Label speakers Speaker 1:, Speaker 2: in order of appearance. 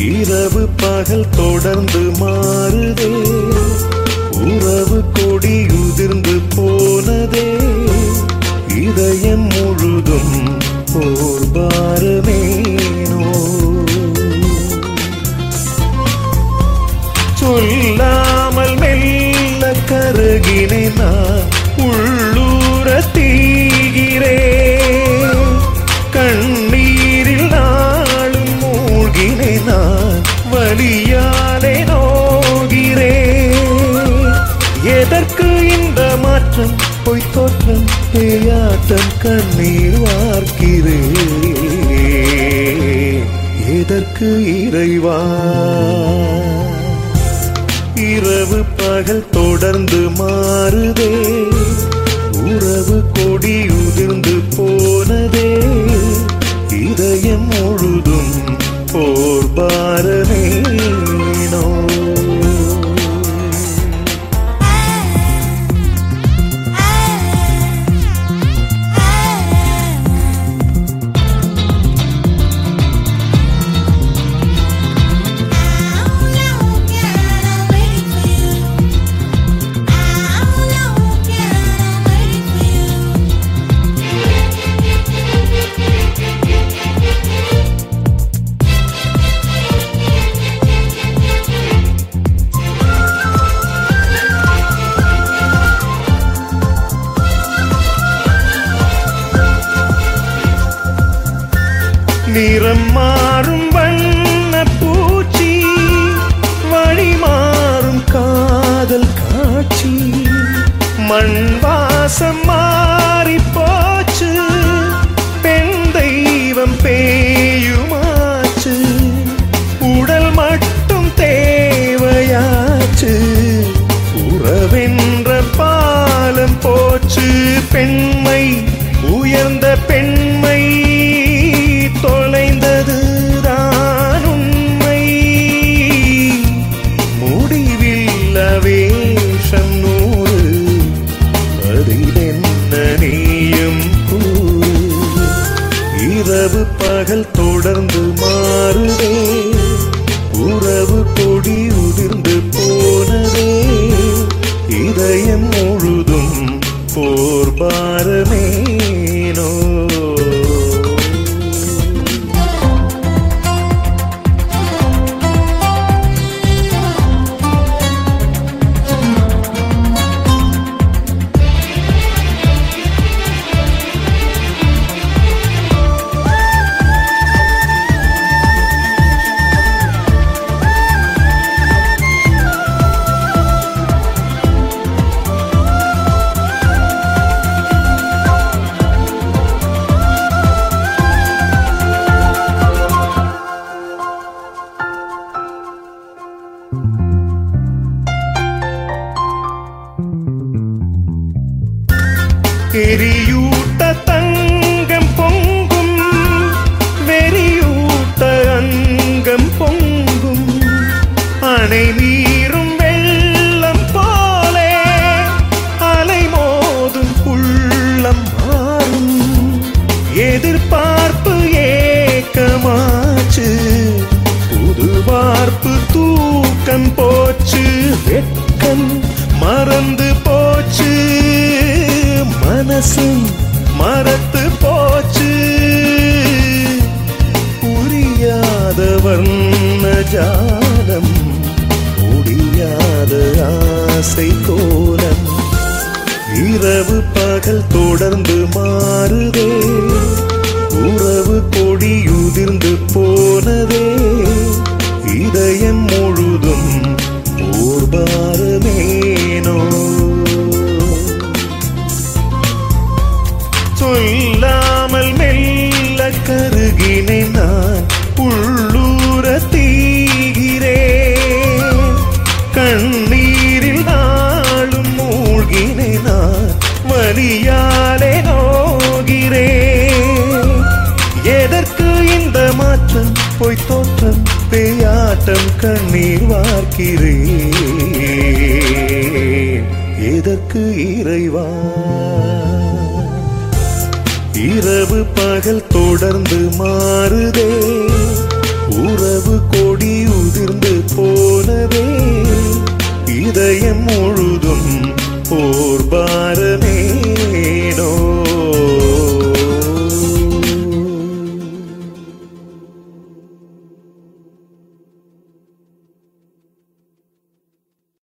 Speaker 1: இரவு பகல் தொடர்ந்து மாறுதே உறவு கொடி உதிர்ந்து போனதே இதயம் முழுதும் போர் பாரமேனோ சொல்லாமல் மெல்ல கருகினை நான் உள்ளூர தீகிறே கண்ணீரில் நாளும் மூழ்கினை நான் வலியாலே நோகிறே எதற்கு இந்த மாற்றம் பொய் தோற்றம் பேயாட்டம் கண்ணீர் வார்க்கிறே எதற்கு இறைவா இரவு பகல் தொடர்ந்து மாறுதே உறவு கொடி உதிர்ந்து போனதே இதயம் முழுதும் போர் பாரமேனோ நிறம் மாறும் வண்ண பூச்சி வழி மாறும் காதல் காட்சி மண் வாசம் மாறி போச்சு பெண் தெய்வம் பேயுமாச்சு உடல் மட்டும் தேவையாச்சு உறவென்ற பாலம் போச்சு பெண்மை உயர்ந்த பெண்மை தொலைந்தது தான் உண்மை முடிவில்ல வேஷம் நூறு அதில் என்ன நீயும் கூறு இரவு பகல் தொடர்ந்து மாறுதே உறவு கொடி உதிர்ந்து போனதே இதயம் முழுதும் போர் பாரமேனோ எரியூட்ட தங்கம் பொங்கும் வெறியூட்ட அங்கம் பொங்கும் அணை நீரும் வெள்ளம் போலே அலை மோதும் உள்ளம் மாறும் எதிர்பார்ப்பு ஏக்கமாச்சு புது வார்ப்பு தூக்கம் போச்சு வெட்கம் மறந்து போச்சு மனசும் மறத்து போச்சு புரியாத வர்ண ஜாலம் முடியாத ஆசை கோலம் இரவு பகல் தொடர்ந்து மாறுதே உறவு கொடி உதிர்ந்து போனதே இதயம் முழுதும் ஓர் பாரமேனோ சொல்லாமல் மெல்ல கருகினை நான் உள்ளூர தீகிறேன் கண்ணீரில் நாளும் மூழ்கினை நான் வலியாலே நோகிறேன் எதற்கு இந்த மாற்றம் பொய் தோற்றம் பேயாட்டம் கண்ணீர் வார்க்கிறேன் எதற்கு இறைவா இரவு பகல் தொடர்ந்து மாறுதே உறவு கொடி உதிர்ந்து போனதே இதயம் முழுதும்